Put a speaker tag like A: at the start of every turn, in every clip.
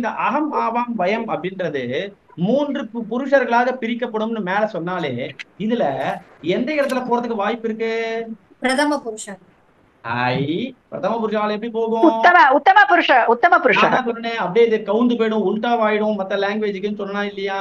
A: இந்த அகம் ஆவாம் பயம் அப்படின்றது மூன்று பு- புருஷர்களாக பிரிக்கப்படும்னு மேல சொன்னாலே இதுல எந்த இடத்துல போறதுக்கு வாய்ப்பு இருக்கு
B: பிரதம புருஷன்
A: ஐ பிரதம புருஷால எப்படி போகும்
C: உத்தம உத்தம புருஷ உத்தம புருஷ
A: நான் தான் சொன்னேன் அப்படியே இது கவுந்து போயிடும் உல்டாவாயிடும் மத்த லாங்குவேஜுக்குன்னு சொன்னா இல்லையா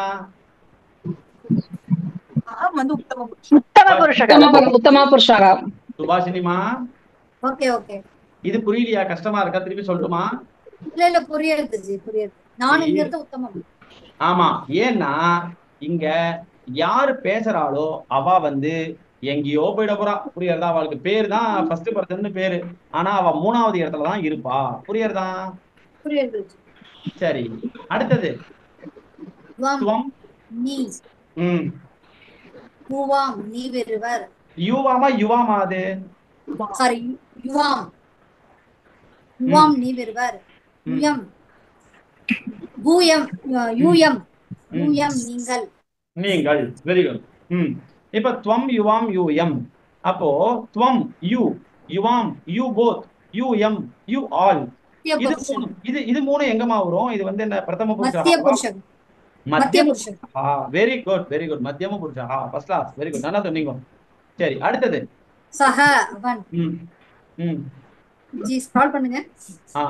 D: அகம் வந்து உத்தம புருஷன்
C: உத்தம புருஷ
E: உத்தம உத்தமா புருஷாக
A: சுபாஷினிமா
B: ஓகே ஓகே
A: இது புரியலையா கஷ்டமா இருக்கா திருப்பி சொல்லட்டுமா
B: இல்ல இல்ல புரியுது ஜி புரியுது நானுங்கிறது உத்தமம்
A: ஆமா ஏன்னா இங்க யாரு பேசுறாளோ அவ வந்து எங்கேயோ போயிட போறா புரியறதா அவளுக்கு பேர் தான் ஃபர்ஸ்ட் பர்சன் பேரு ஆனா அவ மூணாவது இடத்துல தான் இருப்பா புரியறதா
B: புரியுது ஜி
A: சரி அடுத்தது
B: துவம்
A: துவம்
B: நீ
A: ம்
B: பூவாம் நீ வெறுவர்
A: யுவாமா யுவாமா அது
B: சாரி யுவாம் யுவாம் நீ வெறுவர்
A: ம்.
B: யுயம் பூயம் அஹ், யூயம்
A: ம்.
B: யூயம் நீங்கள்
A: நீங்கள் வெரி குட் ம் இப்ப துவம் யுவாம் யூ எம் அப்போ துவம் யூ யுவாம் யூ போத் யூ எம் யூ ஆல்
B: மத்திய
A: இது
B: புருஷன்
A: மூணு இது இது மூணு எங்கம்மா வரும் இது வந்து என்ன பிரதம
B: மத்திய
A: புருஷா
B: புருஷன் மத்திய
A: மத்தியம
B: புருஷன்
A: ஆ வெரி குட் வெரி குட் மத்தியம புருஷா ஆ ஃபர்ஸ்ட் கிளாஸ் வெரி குட் நல்லா சொன்னீங்க சரி அடுத்தது
B: சக அவன்
A: ம் ம்
B: ஜி ஸ்க்ரால் பண்ணுங்க
A: ஆ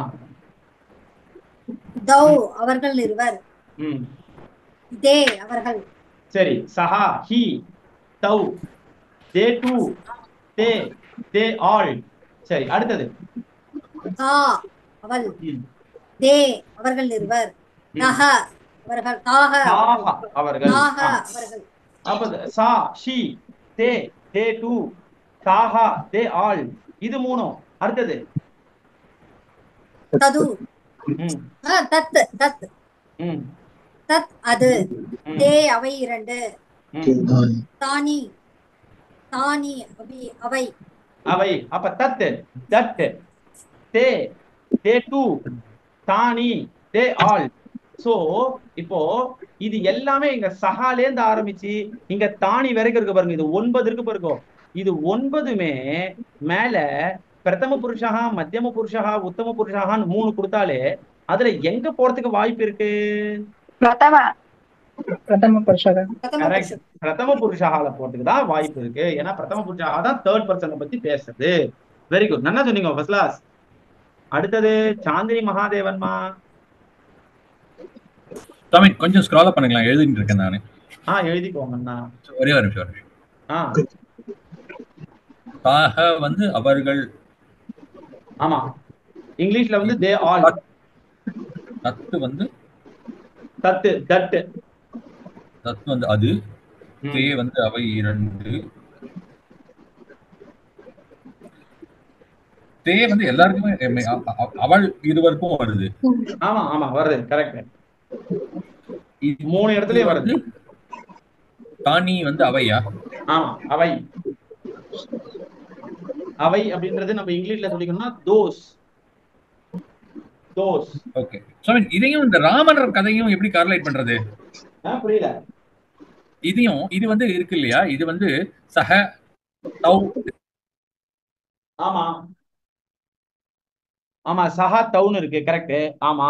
B: தௌ அவர்கள் இருவர்
A: ம்
B: தே அவர்கள்
A: சரி சஹா ஹி தௌ தே டூ தே தே ஆல் சரி அடுத்தது
B: தா அவள்
A: ம்
B: தே அவர்கள் இருவர்
A: ம்.
B: தக அவர்கள் தாக
A: தாஹா அவர்கள்
B: தாக
A: ஆ.
B: அவர்கள்
A: அப்ப சா ஷி தே தே டூ தாஹா தே ஆல் இது மூணும் அடுத்தது
B: தது
A: ம்
B: ஆ, தத் தத்
A: ம்
B: தத் அது
A: ம்,
B: தே அவை இரண்டு
A: ம்.
B: தானி தானி அபி அவை
A: அவை அப்ப தத் தட் தே தே டூ தானி தே ஆல் சோ இப்போ இது எல்லாமே இங்க சகாலேந்து ஆரம்பிச்சு இங்க தானி வரைக்கும் இருக்கு பாருங்க இது ஒன்பது இருக்கு பாருங்க இது ஒன்பதுமே மேல பிரதம புருஷா மத்தியம புருஷா உத்தம புருஷான்னு மூணு கொடுத்தாலே அதுல எங்க போறதுக்கு வாய்ப்பு இருக்கு
C: பிரதம
E: பிரதம புருஷாக
B: பிரதம
A: Correct.
B: புருஷன்
A: பிரதம புருஷால போறதுக்கு தான் வாய்ப்பு இருக்கு ஏன்னா பிரதம புருஷா தான் தேர்ட் பர்சனை பத்தி பேசுறது வெரி குட் நல்லா சொன்னீங்க ஃபர்ஸ்ட் கிளாஸ் அடுத்தது சாந்தினி மகாதேவன்மா
F: சாமி கொஞ்சம் ஸ்க்ரால் அப் பண்ணுங்களேன் எழுதிட்டு இருக்கேன் நானு
A: ஆ எழுதிக்கோங்கண்ணா
F: ஒரே ஒரு நிமிஷம் ஒரு நிமிஷம்
A: ஆ
F: தாக வந்து அவர்கள்
A: ஆமா இங்கிலீஷ்ல வந்து தே ஆல்
F: தத்து வந்து
A: தத்து தட்
F: தத்து வந்து அது தே வந்து அவை இரண்டு தே வந்து எல்லாருக்குமே எம்மை- அ- அ- அவள் இருவருக்கும் வருது
A: ஆமா ஆமா வருது கரெக்ட்
F: இது
A: மூணு இடத்துலயும் வருது
F: தானி வந்து அவையா
A: ஆமா அவை அவை அப்படின்றது நம்ம இங்கிலீஷ்ல சொல்லிக்கணும்னா தோஸ் தோஸ்
F: ஓகே சாமி இதையும் இந்த ராமர் கதையும் எப்படி கார்லேட் பண்றது
A: புரியல
F: இதையும் இது வந்து இருக்கு இல்லையா இது வந்து சக தௌ
A: ஆமா ஆமா சஹா டவுன் இருக்கு கரெக்ட் ஆமா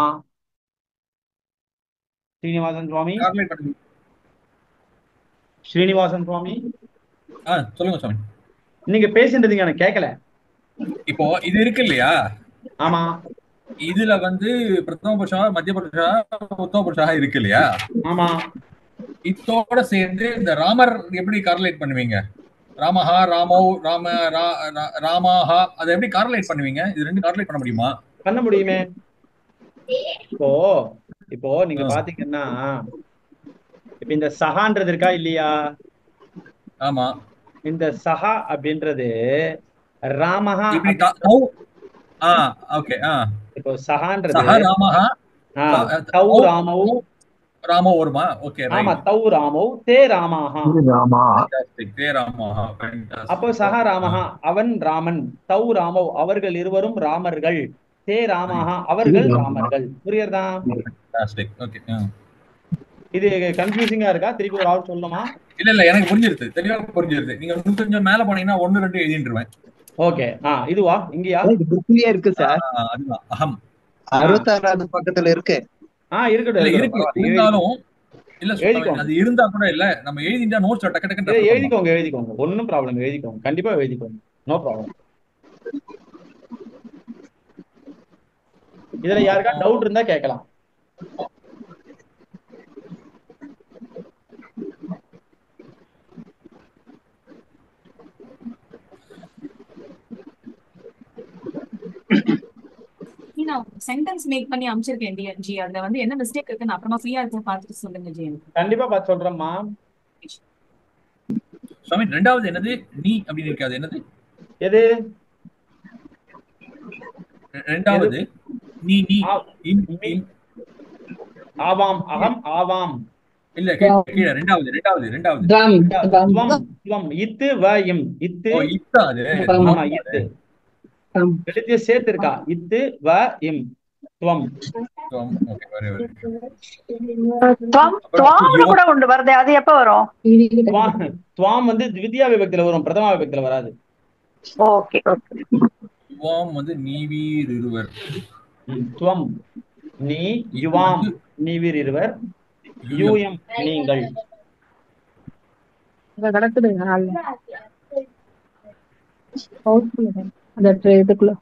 A: ஸ்ரீனிவாசன் சுவாமி
F: கார்லேட் பண்ணுங்க
A: ஸ்ரீனிவாசன் சுவாமி
F: ஆ சொல்லுங்க சாமி
A: நீங்க பேசின்றது எனக்கு கேட்கல
F: இப்போ இது இருக்கு இல்லையா
A: ஆமா
F: இதுல வந்து பிரதம புருஷா மத்திய புருஷா உத்தம புருஷா இருக்கு இல்லையா
A: ஆமா
F: இதோட சேர்ந்து இந்த ராமர் எப்படி கார்லேட் பண்ணுவீங்க ராமஹா ராமோ ராம ரா- ரா- ராமாஹா அதை எப்படி கார்லேட் பண்ணுவீங்க இது ரெண்டு கார்லேட் பண்ண முடியுமா
A: பண்ண முடியுமே இப்போ இப்போ நீங்க
F: ஆ.
A: பாத்தீங்கன்னா இப்ப இந்த சஹான்றது இருக்கா இல்லையா
F: ஆமா
A: இந்த சஹா அப்படின்றது ராமஹா
F: இப்படி தா- தௌ ஆ ஓகே ஆ
A: இப்போ சஹான்றது
F: சஹ ராமஹா
A: ஆ,
F: த-
A: தௌ
F: தௌ-
A: ராமௌ
F: ராமோ வருமா ஓகே
A: ஆமா
F: ரைட்
A: தௌ ராமௌ தே ராமாஹா
F: ஃபேண்டாஸ்டிக் தே ராமஹா fantastic.
A: அப்போ சஹா ராமஹா அவன் ராமன் தௌ ராமௌ அவர்கள் இருவரும் ராமர்கள் தே ராமாஹா அவர்கள் ராமர்கள் புரியுறதா
F: Fantastic. Okay. ஆ.
A: இது கன்ஃபியூசிங்கா இருக்கா திருப்பி ஒரு ஆள் சொல்லணுமா
F: இல்ல இல்ல எனக்கு புரிஞ்சிருது தெளிவா புரிஞ்சிருது நீங்க இன்னும் கொஞ்சம் மேல போனீங்கன்னா ஒன்னு ரெண்டு எழுதிட்டுருவேன்
A: ஓகே ஆ இதுவா இங்கயா
G: இது புக்லயே இருக்கு சார்
F: ஆ, அதுதான் அகம்
G: அறுபத்தாறாவது பக்கத்துல இருக்கு
A: ஆ இருக்கட்டும்
F: இல்ல
A: இருக்கட்டும்
F: இருக்கு
A: பரவாயில்ல எழுதி
F: இருந்தாலும் இல்ல சுவாமி,
A: எழுதிக்கோங்க.
F: அது இருந்தா கூட இல்ல நம்ம எழுதிட்டா நோட்ஸ் டக்கு டக்கு
A: இதை எழுதிக்கோங்க எழுதிக்கோங்க ஒன்றும் ப்ராப்ளம் எழுதிக்கோங்க கண்டிப்பா எழுதிக்கோங்க நோ ப்ராப்ளம் இதுல யாருக்கா டவுட் இருந்தா கேட்கலாம்
D: நான் சென்டென்ஸ் மேக் பண்ணி அனுப்பிச்சிருக்கேன் டி ஜி அதுல வந்து என்ன மிஸ்டேக் இருக்குன்னு அப்புறமா ஃப்ரீயா இருக்க பார்த்துட்டு சொல்லுங்க ஜி எனக்கு
A: கண்டிப்பா பார்த்து சொல்றேம்மா
F: சுவாமி ரெண்டாவது என்னது நீ அப்படின்னு இருக்காது என்னது
A: எது
F: ரெ- ரெண்டாவது நீ நீ
A: ஆ-
F: இன் இன்
A: ஆவாம் அகம் ஆவாம்
F: இல்ல கீழே கீழே ரெண்டாவது ரெண்டாவது ரெண்டாவது
E: துவம் துவம்
A: துவம் துவம் இத்து வ இம் இத்து
F: ஓ இத்தா அது
E: துவம்.
A: ஆமா இத்து
E: துவம்.
A: ரெண்டுத்தையும் சேர்த்து இருக்கா இத்து வ இம் துவம்
F: ஓகே வெரி வெரி
C: துவம் துவாம்னு கூட உண்டு வருது அது எப்ப வரும்
A: துவா- துவாம் வந்து வித்யா விபக்தியில வரும் பிரதமா விபக்தியில வராது
C: ஓகே ஓகே
F: யுவாம் வந்து நீவீர் இருவர்
A: துவம் நீ யுவாம் நீவீர் இருவர் யூஎம் நீங்கள்
E: இங்க கிடக்குது ஹால்ல அந்த இதுக்குள்ள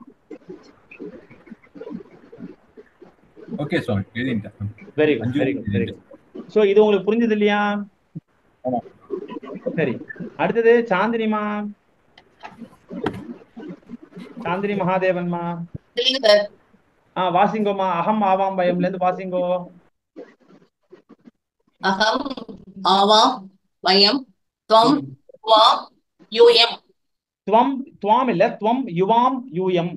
F: ஓகே சுவாமி எழுதிட்டேன்
A: வெரி குட்
F: அஞ்சு
A: very good very good so இது உங்களுக்கு புரிஞ்சது இல்லையா
F: ஆமா.
A: சரி அடுத்தது சாந்தினிமா சாந்தினி மகாதேவன்மா
G: இல்லைங்க சார்
A: ஆ வாசிங்கோமா அகம் ஆவாம் பயம்ல இருந்து வாசிங்கோ
G: அகம் ஆவாம் வயம் துவம் வாம் யூஎம்
A: துவம் துவாம் இல்ல துவம் யுவாம் யூஎம்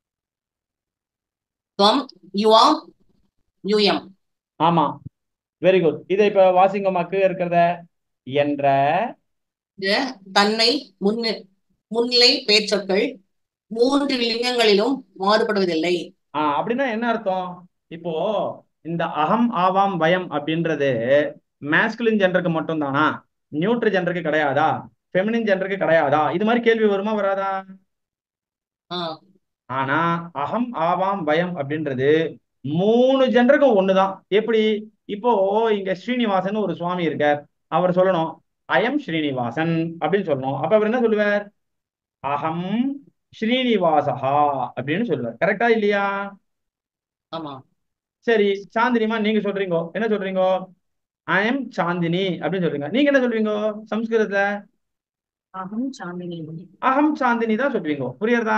G: துவம் யுவாம் யூஎம்
A: ஆமா வெரி குட் இதை இப்ப வாசிங்கோமா கீழே இருக்கிறத என்ற
G: இது தன்மை முன்னு முன்னிலை பேர்ச்சொற்கள் மூன்று லிங்கங்களிலும் மாறுபடுவதில்லை
A: ஆ அப்படின்னா என்ன அர்த்தம் இப்போ இந்த அகம் ஆவாம் வயம் அப்படின்றது மேஸ்குலின் ஜெண்டருக்கு மட்டும் தானா நியூட்ரு ஜெண்டருக்கு கிடையாதா ஃபெமினின் ஜெண்டருக்கு கிடையாதா இது மாதிரி கேள்வி வருமா வராதா
G: ஆ,
A: ஆனா அகம் ஆவாம் பயம் அப்படின்றது மூணு ஜெண்டருக்கும் ஒண்ணுதான் எப்படி இப்போ இங்க ஸ்ரீனிவாசன் ஒரு சுவாமி இருக்கார் அவர் சொல்லணும் அயம் ஸ்ரீனிவாசன் அப்படின்னு சொல்லணும் அப்ப அவர் என்ன சொல்லுவார் அகம் ஸ்ரீனிவாசஹா அப்படின்னு சொல்லுவார் கரெக்டா இல்லையா
G: ஆமா
A: சரி சாந்தினிமா நீங்க சொல்றீங்க என்ன சொல்றீங்க ஐ எம் சாந்தினி அப்படின்னு சொல்றீங்க நீங்க என்ன சொல்வீங்க சம்ஸ்கிருதத்துல
D: அகம் சாந்தினி
A: அகம் சாந்தினி தான் சொல்வீங்க புரியுறதா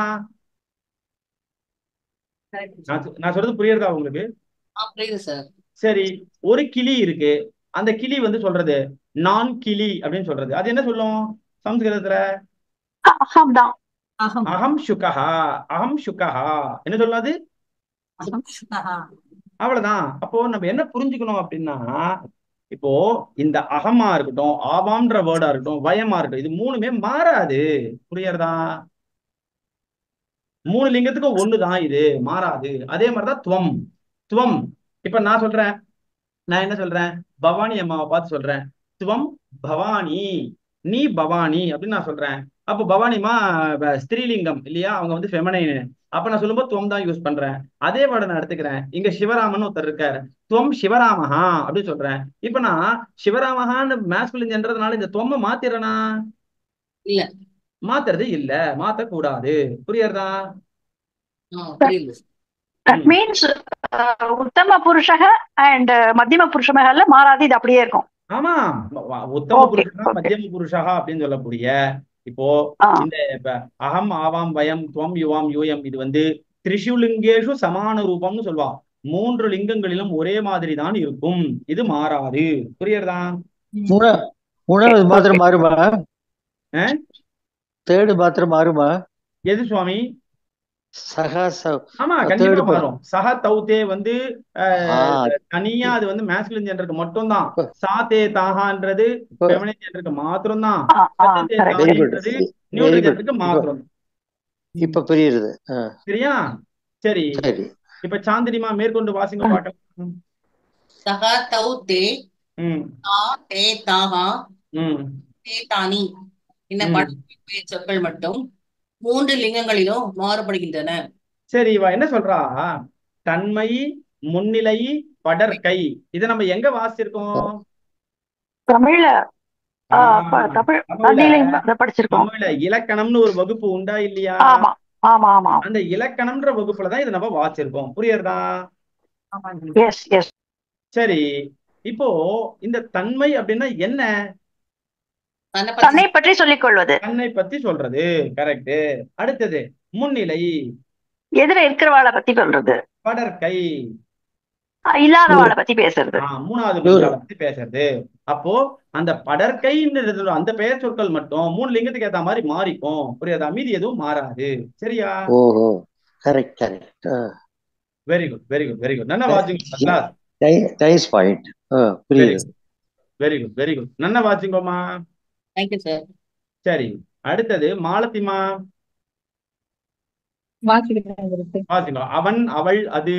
D: Correct.
A: நான் சொ- நான் சொல்றது புரியுறதா உங்களுக்கு
G: ஆ, புரியுது சார்
A: சரி ஒரு கிளி இருக்கு அந்த கிளி வந்து சொல்றது நான் கிளி அப்படின்னு சொல்றது அது என்ன சொல்லும் சம்ஸ்கிருதத்துல
C: அகம் தான்
D: அகம்
A: அகம் சுகஹா அகம் சுகஹா என்ன சொல்லும் அது
D: அகம் சுகஹா.
A: அவ்வளவுதான் அப்போ நம்ம என்ன புரிஞ்சுக்கணும் அப்படின்னா இப்போ இந்த அகமா இருக்கட்டும் ஆவாம்ன்ற வேர்டா இருக்கட்டும் வயமா இருக்கட்டும் இது மூணுமே மாறாது புரியுறதா மூணு லிங்கத்துக்கும் ஒண்ணுதான் இது மாறாது அதே மாதிரிதான் துவம் துவம் இப்ப நான் சொல்றேன் நான் என்ன சொல்றேன் பவானி அம்மாவை பார்த்து சொல்றேன் துவம் பவானி நீ பவானி அப்படின்னு நான் சொல்றேன் அப்போ பவானிமா வ- ஸ்திரீலிங்கம் இல்லையா அவங்க வந்து ஃபெமனைன் அப்ப நான் சொல்லும்போது துவம் தான் யூஸ் பண்றேன் அதே வேர்டை நான் எடுத்துக்கிறேன் இங்க சிவராமன் ஒருத்தர் இருக்காரு துவம் சிவராமஹா அப்படின்னு சொல்றேன் இப்ப நான் சிவராமஹான்னு மேஸ்குலின் ஜென்றதுனால இந்த துவம்ப மாத்திரனா
G: இல்ல.
A: மாத்துறது இல்ல மாத்தக்கூடாது புரியுறதா
G: ஆ, புரியுது
C: தட் மீன்ஸ் உத்தம புருஷக அண்ட் மத்தியம புருஷமகல்ல மாறாது இது அப்படியே இருக்கும்
A: ஆமா வ- வ- உத்தம
C: Okay,
A: புருஷா
C: okay.
A: மத்தியம புருஷா அப்படின்னு சொல்லக்கூடிய இப்போ
C: ஆ.
A: இந்த இப்ப அகம் ஆவாம் வயம் துவம் யுவாம் யூயம் இது வந்து திரிஷுலிங்கேஷு சமான ரூபம்னு சொல்வா மூன்று லிங்கங்களிலும் ஒரே மாதிரி தான் இருக்கும் இது மாறாது புரியுறதா
H: மூணா மூணாவது மாத்திரம் மாறுமா
A: ஆ?
H: தேர்டு மாத்திரம் மாறுமா
A: எது சுவாமி
H: சகா ச-
A: ஆமா
H: third
A: கண்டிப்பா
H: part.
A: மாறும் சஹ தௌதே வந்து அஹ்,
H: ஆ,
A: தனியா அது வந்து மேஸ்குலின் ஜெண்டருக்கு மட்டும்தான்
H: இப்ப-
A: சாத்தே தாகான்றது
H: இப்ப-
A: ஃபெமினின் ஜெண்டருக்கு மாத்திரம்தான்
C: ஆ, ஆ,
A: சத்தே
C: correct.
H: வெரி குட்
A: தாகின்றது
H: வெரி
A: நியூட்ரல்
H: குட்
A: ஜெண்டருக்கு மாத்திரம்
H: இப்ப புரியுது ஆ,
A: சரியா சரி
H: சரி
A: இப்ப சாந்தினிமா மேற்கொண்டு வாசிங்க பார்க்கலாம்
G: சகா தௌ தே
A: ம்
G: தா தே தாகா
A: ம்
G: தே தானி இந்த
A: ம்.
G: பட சொற்கள் மட்டும் மூன்று லிங்கங்களிலும் மாறுபடுகின்றன
A: சரி இவ என்ன சொல்றா தன்மை முன்னிலை படற்கை இதை நம்ம எங்க வாசிச்சிருக்கோம்
C: தமிழ்ல ஆ, ப-
A: ஆ,
C: தமிழ்
A: தமிழ்ல
C: நதியிலையும் அதை படிச்சிருக்கோம்
A: தமிழ்ல இலக்கணம்னு ஒரு வகுப்பு உண்டா இல்லையா
C: ஆமா ஆமா ஆமா
A: அந்த இலக்கணம்ன்ற வகுப்புல தான் இதை நம்ம வாசிச்சிருக்கோம் புரியுறதா
C: எஸ் எஸ்
A: சரி இப்போ இந்த தன்மை அப்படின்னா என்ன
G: தன்னை பத்தி
C: தன்னை பற்றி சொல்லிக் கொள்வது
A: தன்னை பத்தி சொல்றது கரெக்ட் அடுத்தது முன்னிலை
C: எதிர இருக்கிறவாளை பத்தி சொல்றது
A: படற்கை
C: அஹ் இல்லாதவாளை பத்தி பேசுறது
A: ஆ, மூணாவது புரிதலை பத்தி பேசுறது அப்போ அந்த படற்கைன்றது அந்த பெயர் சொற்கள் மட்டும் மூணு லிங்கத்துக்கு ஏத்த மாதிரி மாறிக்கும் புரியாதா மீதி எதுவும் மாறாது சரியா
H: ஓஹோ correct correct
A: very good very good very good நல்லா வாட்சிங்க கிளாஸ்
H: நைஸ் பாயிண்ட்
A: வெரி
H: புரியுது
A: வெரி குட் வெரி குட் நல்லா வாட்சிங்கோமா
G: தேங்க்யூ சார்
A: சரி அடுத்தது மாலத்திமா
E: வாசிக்கிறேன் குருஜி
A: வாசிங்கோ அவன் அவள் அது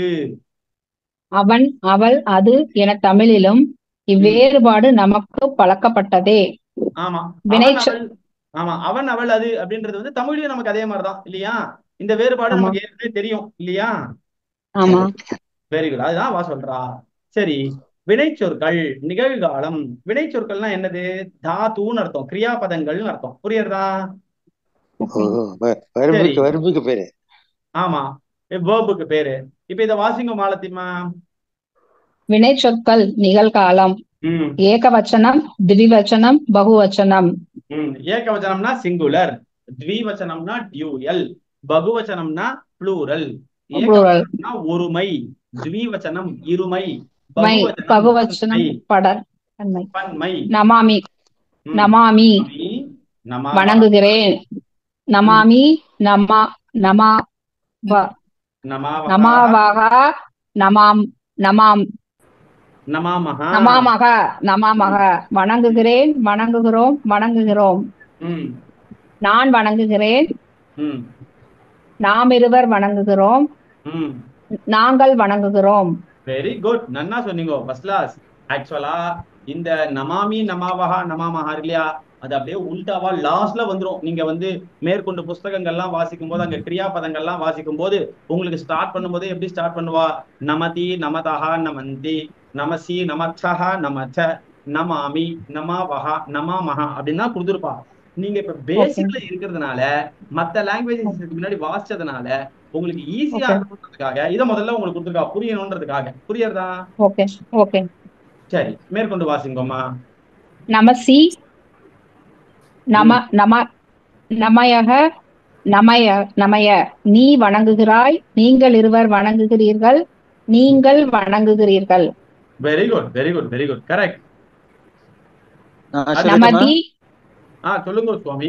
E: அவன் அவள் அது என தமிழிலும் இவ்வேறுபாடு நமக்கு பழக்கப்பட்டதே
A: ஆமா
E: வினை
A: அவன்
E: சொ-
A: அவள் ஆமா அவன் அவள் அது அப்படின்றது வந்து தமிழ்லயும் நமக்கு அதே மாதிரிதான் இல்லையா இந்த வேறுபாடு
E: ஆமா.
A: நமக்கு ஏற்கனவே தெரியும் இல்லையா
E: ஆமா
A: வெரி குட் அதுதான் வா சொல்றா சரி வினைச்சொற்கள் நிகழ்காலம் வினைச்சொற்கள்னா என்னது தாத்துன்னு அர்த்தம் கிரியாபதங்கள்னு அர்த்தம் புரியுறதா
H: ஓஹோ வரும்புக்கு வரும்புக்கு பேரு
A: ஆமா வேர்புக்கு பேரு இப்ப இத வாசிங்க மாலத்திமா
E: வினை சொற்கள் நிகழ்காலம்
A: ம்
E: ஏகவச்சனம் திவிவச்சனம் பகுவச்சனம்
A: ம் ஏகவச்சனம்னா சிங்குலர் த்விவச்சனம்னா டியூயல் பகுவச்சனம்னா ப்ளூரல்
E: Plural.
A: ஏகவச்சனம்னா ஒருமை த்விவச்சனம் இருமை
E: மை
A: பகுவச்சனம்
E: பகுவச்சனம்
A: பன்மை.
E: படர் பன்மை
A: பன்மை
E: நமாமி
A: ம்.
E: நமாமி
A: நமாமி, நமா
E: வணங்குகிறேன் நமாமி நமா நமா வ-
A: நமாவகா,
E: நமாவாக நமாம் நமாம்
A: நமாமகா
E: நமாமக நமாமக வணங்குகிறேன் வணங்குகிறோம் வணங்குகிறோம்
A: ம்
E: நான் வணங்குகிறேன்
A: ம்
E: நாம் இருவர் வணங்குகிறோம்
A: ம்
E: நாங்கள் வணங்குகிறோம்
A: வெரி குட் நன்னா சொன்னீங்க ஃபர்ஸ்ட் கிளாஸ் ஆக்சுவலா இந்த நமாமி நமாவஹா நமாமஹா இருக்கு இல்லையா அது அப்படியே உல்டாவா லாஸ்ட்ல வந்துரும் நீங்க வந்து மேற்கொண்டு புஸ்தகங்கள்லாம் வாசிக்கும் போது அங்க கிரியாபதங்கள்லாம் வாசிக்கும் போது உங்களுக்கு ஸ்டார்ட் பண்ணும்போது எப்படி ஸ்டார்ட் பண்ணுவா நமதி நமதஹா நமந்தி நமசி நமச்சஹா நமச்ச நமாமி நமாவஹா நமாமஹா அப்படின்னு தான் கொடுத்துருப்பா நீங்க இப்ப பேசிக்ல இருக்கிறதுனால மத்த லாங்குவேஜஸ் முன்னாடி வாசிச்சதுனால உங்களுக்கு ஈஸியா
E: Okay.
A: இருக்கணுன்றதுக்காக இதை முதல்ல உங்களுக்கு கொடுத்துருக்கா புரியணுன்றதுக்காக புரியறதா
E: ஓகே ஓகே
A: சரி மேற்கொண்டு வாசிங்கம்மா
E: நமசி நம நம நமயக நமய நமய நீ வணங்குகிறாய் நீங்கள் இருவர் வணங்குகிறீர்கள் நீங்கள் வணங்குகிறீர்கள்
A: very good very good very good correct
H: நான் சொல்லட்டுமா
E: நமதி
A: ஆ சொல்லுங்க சுவாமி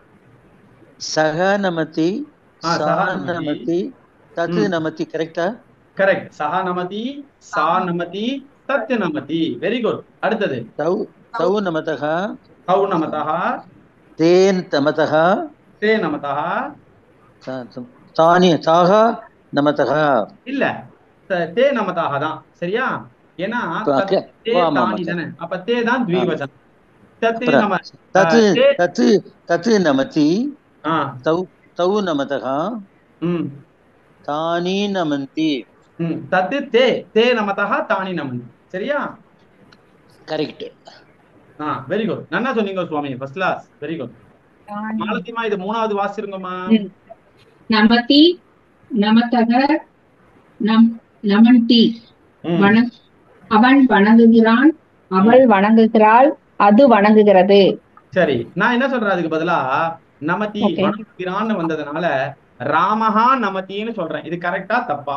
H: சக நமதி
A: ஆ,
H: சா
A: சக நமதி.
H: நமதி தத்து
A: ம்.
H: நமதி கரெக்டா
A: கரெக்ட் சஹா நமதி சா நமதி தத்து நமதி வெரி குட் அடுத்தது
H: தௌ தௌ நமதः
A: ஹவு நமதா
H: தேன் தமதः
A: தே நமதா
H: த- த- தானி தாக நமதः
A: இல்ல த- தே நமதாக தான் சரியா ஏன்னா
H: ஓகே.
A: தத் தே
H: ஆமா, ஆமா,
A: தானி தானே அப்ப தே தான் த்விவச்சனம் தத்து
H: அப்புறம்
A: நம
H: தத்து
A: தே
H: தத்து தத்து நமதி
A: ஆ
H: தௌ தௌ நமதः
A: ம்
H: தானி நமந்தி
A: ம் தத்து தே தே நமதா தானி நமந்தி சரியா
H: கரெக்ட்
A: ஆ வெரி குட் நன்னா சொன்னீங்க சுவாமி ஃபர்ஸ்ட் கிளாஸ் வெரி குட் மாலத்திமா இது மூணாவது வாசிருங்கம்மா
E: ம். நமதி நமதக நம் நமந்தி
A: ம்.
E: வண அவன் வணங்குகிறான் அவள் வணங்குகிறாள் அது வணங்குகிறது
A: சரி நான் என்ன சொல்றேன் அதுக்கு பதிலா நமதி
E: Okay.
A: வணங்குகிறான்னு வந்ததுனால ராமஹா நமதின்னு சொல்றேன் இது கரெக்டா தப்பா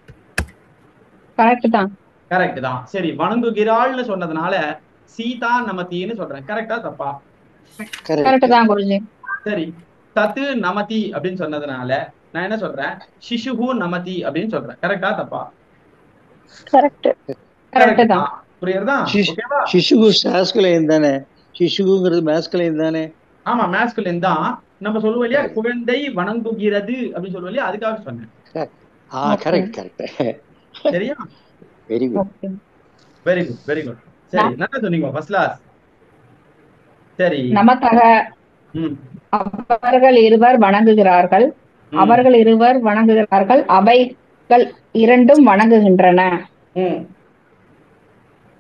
E: கரெக்ட் தான்
A: கரெக்ட் தான் சரி வணங்குகிறாள்னு சொன்னதுனால சீதா நமதின்னு சொல்றேன் கரெக்டா தப்பா
H: கரெக்ட்
E: கரெக்ட் தான் குருஜி
A: சரி தத்து நமதி அப்படின்னு சொன்னதுனால நான் என்ன சொல்றேன் சிசுகு நமதி அப்படின்னு சொல்றேன் கரெக்டா தப்பா
C: கரெக்ட்
E: கரெக்ட் தான்
A: புரியுறதா
H: சிஷ்-
A: ஓகேவா
H: சிசுகு சாஸ்குலைன் தானே சிசுகுங்கிறது மேஸ்குலைன் தானே
A: ஆமா மேஸ்குலின் தான் நம்ம சொல்லுவோம் இல்லையா குழந்தை வணங்குகிறது அப்படின்னு சொல்லுவோம் இல்லையா அதுக்காக சொன்னேன்
H: ஆ
E: Okay.
H: கரெக்ட் கரெக்ட்
A: சரியா
H: very good
E: okay
A: very good very good சரி நல்லா சொன்னீங்க ஃபர்ஸ்ட் கிளாஸ் சரி
E: நமதக
A: ம்
E: அவர்கள் இருவர் வணங்குகிறார்கள்
A: ம்,
E: அவர்கள் இருவர் வணங்குகிறார்கள் அவைகள் இரண்டும் வணங்குகின்றன
A: ம்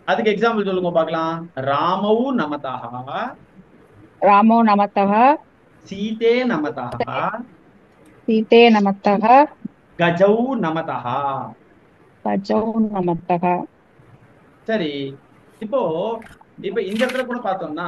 A: அதுக்கு எக்ஸாம்பிள் சொல்லுங்க பார்க்கலாம் ராமவு நமதா
E: ராமோ நமத்தக
A: சீதே நமதா
E: சீதே நமத்தக
A: கஜௌ நமதா
E: கஜௌ நமத்தக
A: சரி இப்போ இப்ப இந்த இடத்துல கூட பார்த்தோம்னா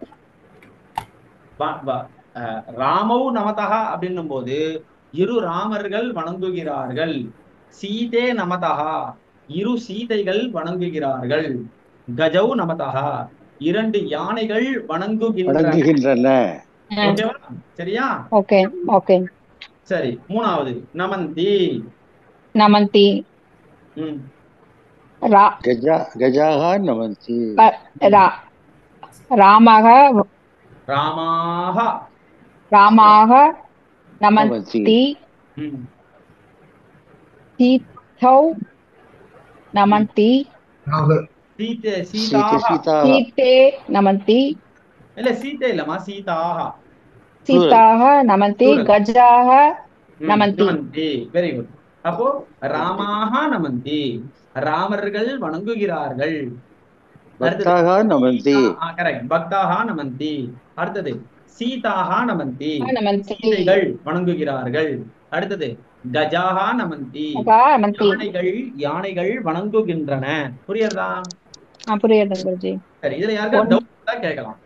A: வ- வ- அஹ், ராமவு நமதா அப்படின்னும் போது இரு ராமர்கள் வணங்குகிறார்கள் சீதே நமதா இரு சீதைகள் வணங்குகிறார்கள் கஜௌ நமதா இரண்டு யானைகள் வணங்குகின்றன
H: வணங்குகின்றன
A: ஓகேவா சரியா
E: ஓகே ஓகே
A: சரி மூணாவது நமந்தி
E: நமந்தி
A: ம்
E: ரா
H: கஜா கஜாக நமந்தி
E: ரா ராமாக
A: ராமாக
E: ராமாக
H: நமந்தி
E: நமந்தி
A: ம்
E: சீதௌ நமந்தி
A: சீதே
H: சீதை
A: சீதாக
H: சீதா
E: சீதே நமந்தி
A: இல்ல சீதை இல்லம்மா சீதாக
E: சீதாக நமந்தி
A: Plural.
E: கஜாக
A: ம்,
E: நமந்தி.
A: நமந்தி வெரி குட் அப்போ ராமாக நமந்தி ராமர்கள் வணங்குகிறார்கள் அடுத்தது
H: பக்தாக நமந்தி
A: கரெக்ட் பக்தாக நமந்தி அடுத்தது சீதாக நமந்தி
E: நமந்தி
A: சீதைகள் வணங்குகிறார்கள் அடுத்தது கஜாக நமந்தி
E: கஜா நமந்தி
A: யானைகள் யானைகள் வணங்குகின்றன புரியுறதா
E: ஆ புரியுது குருஜி
A: சரி இதுல யாருக்கா டவுட் தான் கேட்கலாம்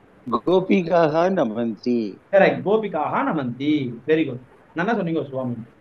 H: கோபிகாக நமந்தி
A: கரெக்ட் கோபிகாக நமந்தி வெரி குட் நல்லா சொன்னீங்க சுவாமி